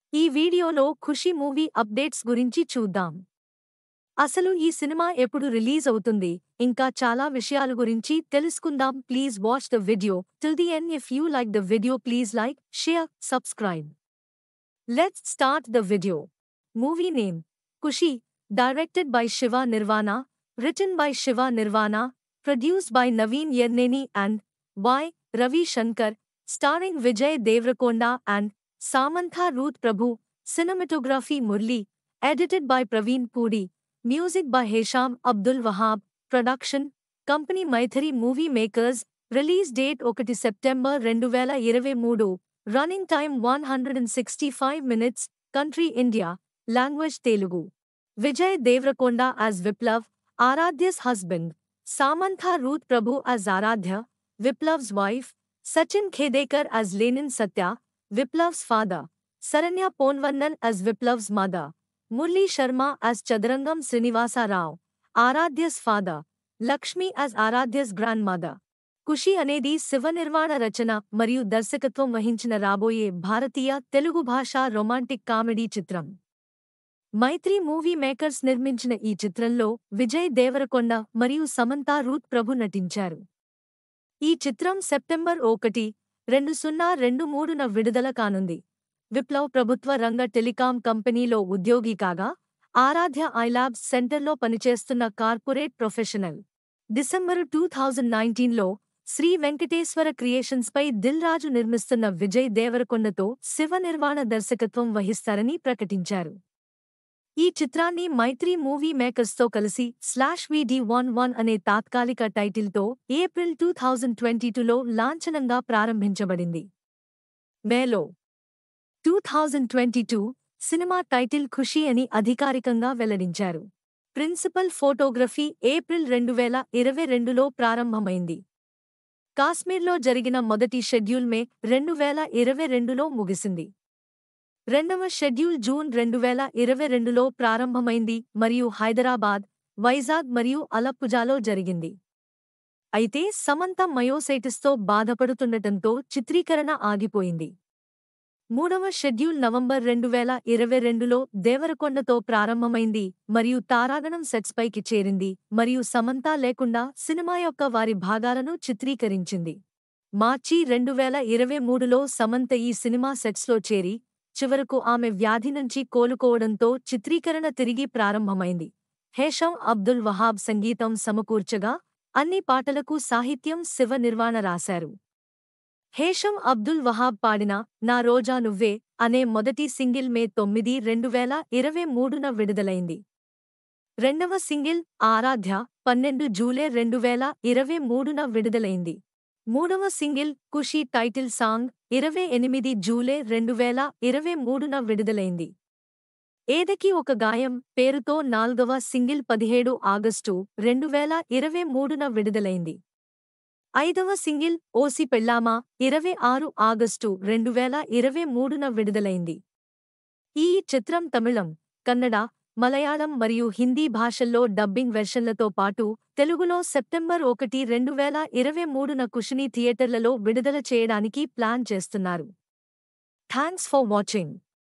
ఈ వీడియోలో ఖుషి movie updates గురించి చూద్దాం అసలు ఈ సినిమా ఎప్పుడు రిలీజ్ అవుతుంది ఇంకా చాలా విషయాల గురించి తెలుసుకుందాం please watch the video till the end if you like the video please like share subscribe let's start the video movie name Kushi directed by Shiva Nirvana written by Shiva Nirvana, produced by Naveen Yerneni and Y. Ravi Shankar, starring Vijay Devrakonda and Samantha Ruth Prabhu, cinematography Murli, edited by Praveen Puri, music by Hesham Abdul Wahab, production, company Maithari Movie Makers, release date 1 September 2023, running time 165 minutes, country India, language Telugu. Vijay Devrakonda as Viplav, Aradhya's husband, Samantha Ruth Prabhu as Aradhya, Viplav's wife, Sachin Khedekar as Lenin Satya, Viplav's father, Saranya Ponvannan as Viplav's mother, Murli Sharma as Chadrangam Srinivasa Rao, Aradhya's father, Lakshmi as Aradhya's grandmother. ఖుషి అనేది శివనిర్వాణ రచన మరియు దర్శకత్వం వహించిన రాబోయే భారతీయ తెలుగు భాషా romantic comedy చిత్రం మైత్రి movie makers నిర్మించిన ఈ చిత్రంలో విజయ్ దేవరకొండ మరియు సమంతా రూత్ ప్రభు నటించారు ఈ చిత్రం సెప్టెంబర్ ఒకటి రెండు సున్నా రెండు మూడున విడుదల కానుంది విప్లవ్ ప్రభుత్వ రంగ టెలికాం కంపెనీలో ఉద్యోగి కాగా ఆరాధ్య ఐలాబ్స్ సెంటర్లో పనిచేస్తున్న corporate professional December two thousand నైన్టీన్లో శ్రీ వెంకటేశ్వర క్రియేషన్స్పై దిల్ రాజు నిర్మిస్తున్న విజయ్ దేవరకొండతో శివ నిర్వాణ దర్శకత్వం వహిస్తారని ప్రకటించారు ఈ చిత్రాన్ని మైత్రి మూవీ మేకర్స్తో కలిసి స్లాష్ విడి వన్ వన్ అనే తాత్కాలిక టైటిల్తో ఏప్రిల్ టూ థౌజండ్ ట్వంటీ టూలో లాంఛనంగా ప్రారంభించబడింది మేలో two thousand twenty two cinema title Kushi అని అధికారికంగా వెల్లడించారు ప్రిన్సిపల్ ఫోటోగ్రఫీ ఏప్రిల్ రెండు వేల ఇరవై రెండులో ప్రారంభమైంది కాశ్మీర్లో జరిగిన మొదటి షెడ్యూల్ మే రెండు వేల ఇరవై రెండులో ముగిసింది రెండవ షెడ్యూల్ జూన్ రెండు వేల ఇరవై రెండులో ప్రారంభమైంది మరియు హైదరాబాద్ వైజాగ్ మరియు అలప్పుజాలో జరిగింది అయితే సమంత మయోసైటిస్తో బాధపడుతుండటంతో చిత్రీకరణ ఆగిపోయింది మూడవ షెడ్యూల్ నవంబర్ రెండు వేల ఇరవై రెండులో దేవరకొండతో ప్రారంభమైంది మరియు తారాగణం సెట్స్పైకి చేరింది మరియు సమంత లేకుండా సినిమా యొక్క వారి భాగాలను చిత్రీకరించింది మార్చి రెండు వేల ఇరవై మూడులో సమంత ఈ సినిమా సెట్స్లో చేరి చివరకు ఆమె వ్యాధి నుంచి కోలుకోవడంతో చిత్రీకరణ తిరిగి ప్రారంభమైంది హేషం అబ్దుల్ వహాబ్ సంగీతం సమకూర్చగా అన్ని పాటలకు సాహిత్యం శివ నిర్వాణ రాశారు హేషం అబ్దుల్ వహాబ్ పాడిన నా రోజా నువ్వే అనే మొదటి సింగిల్ మే తొమ్మిది రెండు వేల ఇరవై మూడున విడుదలైంది రెండవ సింగిల్ ఆరాధ్య పన్నెండు జూలై రెండు వేల ఇరవై మూడున విడుదలైంది మూడవ సింగిల్ ఖుషి టైటిల్ సాంగ్ ఇరవై ఎనిమిది జూలై రెండు వేల ఇరవై మూడున విడుదలైంది ఏదకి ఒక గాయం పేరుతో నాల్గవ సింగిల్ పదిహేడు ఆగస్టు రెండు వేల ఇరవై మూడున విడుదలైంది ఐదవ సింగిల్ ఓసి పెళ్ళామా ఇరవై ఆరు ఆగస్టు రెండు వేల ఇరవై మూడున విడుదలైంది ఈ చిత్రం తమిళం కన్నడ మలయాళం మరియు హిందీ భాషల్లో డబ్బింగ్ వెర్షన్లతో పాటు తెలుగులో సెప్టెంబర్ ఒకటి రెండు వేల ఇరవై మూడున కుషిని థియేటర్లలో విడుదల చేయడానికి ప్లాన్ చేస్తున్నారు థ్యాంక్స్ ఫర్ వాచింగ్